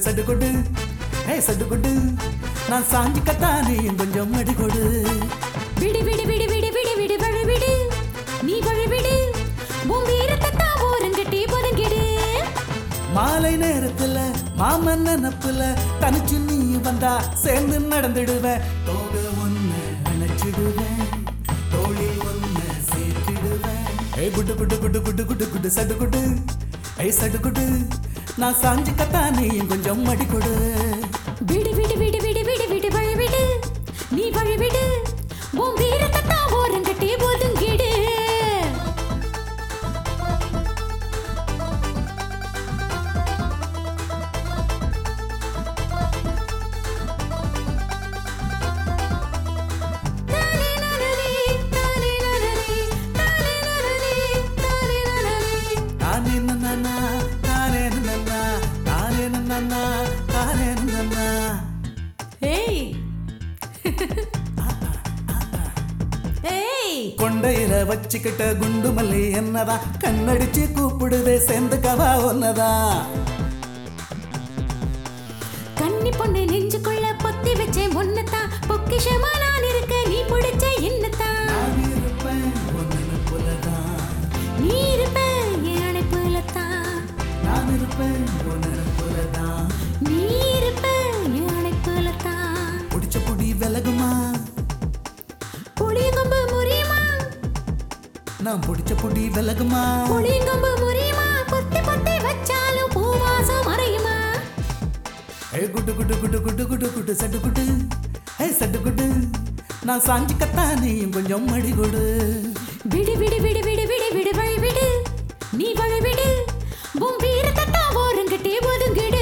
சடு கொடு ஏ சடு கொடு நான் சாஞ்சிக்கத்தானே கொஞ்சம் அடி கொடு விடு விடு விடு விடு விடு விடு வழி விடு நீ வழி விடு உன் வீரத்தை தான் ஓரங்கட்டி ஒதுங்கிடு மாலை நேரத்துல மாமன் நினப்புல தனிச்சு நீ வந்தா சேர்ந்து நடந்துடுவேன் தோக ஒண்ணு அணைச்சிடுவேன் தோளில் ஒண்ணு சேர்த்திடுவேன் ஏய் குட்டு குட்டு குட்டு குட்டு குட்டு குட்டு சடு குடு ஏய் சடு குடு நான் சாஞ்சு கத்தானே கொஞ்சம் அடி கொடு விடு விடு விடு விடு விடு விடு வழி விடு நீ வழி விடு உன் வீரத்தை தான் ஓரங்கட்டி ஒதுங்கிடு தானே நனனே, தானே நனனே, தானே நனனே, தானே நனனே. தானே நன்னா தானே நன்னா தானே நன்னா தானே நன்னா ஏய் ஏய் கொண்டையில வச்சுக்கிட்ட குண்டு மல்லி என்னதான் கண்ணடிச்சு கூப்பிடுதே சேர்ந்துக்கவா ஒன்னதான் கன்னி பொண்ணு நெஞ்சுக்குள்ள பொத்தி வச்சேன் ஒன்னதான் பொக்கிஷமா நான் இருக்க நீ பிடிச்ச என்னத்தான் நான் இருப்பேன் ஒன்னு போலதான் நீ இருப்ப என் அணைப்புல தான் நான் இருப்பேன் ஒன்னு போலதான் நீ இருப்ப என் அணைப்புல தான் பிடிச்ச புடி விலகுமா புளியங்கொம்பு முறியுமா நான் பிடிச்ச புடி விலகுமா புளியங்கொம்பு முறியுமா பொத்தி பொத்தி வச்சாலும் பூவாசம் மறையுமா ஏ குட்டு குட்டு குட்டு குட்டு குட்டு குட்டு சட்டு குட்டு ஏ சட்டு குட்டு நான் சாஞ்சி கத்தானேயும் கொஞ்சம் மடி கொடு விடு விடு விடு விடு விடு விடு வழி விடு நீ வழி விடு உன் வீரத்தை தான் ஓரங்கட்டி ஒதுங்கிடு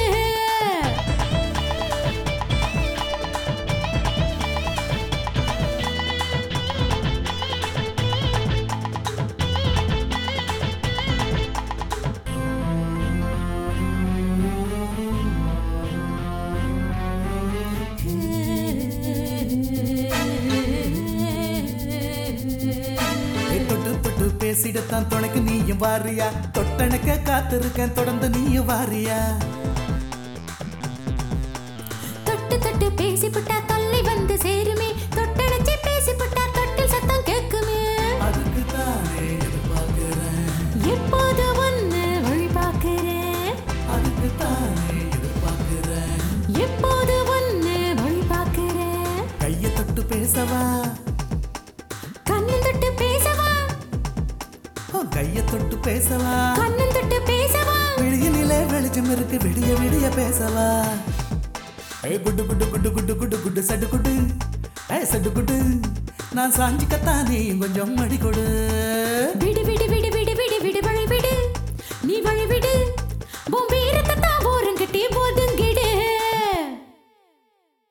ஏ தொட்டு தொட்டு பேசிடத்தான் துணைக்கு நீயும் வாரியா தொட்டணைக்க காத்திருக்கேன் தொடர்ந்து நீயும் வாரியா தொட்டு தொட்டு பேசி புட்டா தொல்லை வந்து சேருமே தொட்டணைச்சு பேசி புட்டா தொட்டில் சத்தம் கேக்குமே அதுக்கு தானே எதிர்பார்க்கிறேன் எப்போது ஒன்னு வழி பார்க்கிறேன் அதுக்கு தானே எதிர்பார்க்கிறேன் எப்போது ஒன்னு வழி பார்க்கிறேன் கையை தொட்டு பேசவா கண்ணன் தொட்டு பேசவா உன் கையை தொட்டு பேசவா கண்ணன் தொட்டு பேசவா விழியினிலே வெளிச்சம் இருக்கு விடிய விடிய பேசவா ஏ குட்டு குட்டு குட்டு குட்டு குட்டு குட்டு சட்டு குட்டு ஏ சட்டு குட்டு நான் சாஞ்சிக்கத்தானே கொஞ்சம் மடி கொடு விடு விடு விடு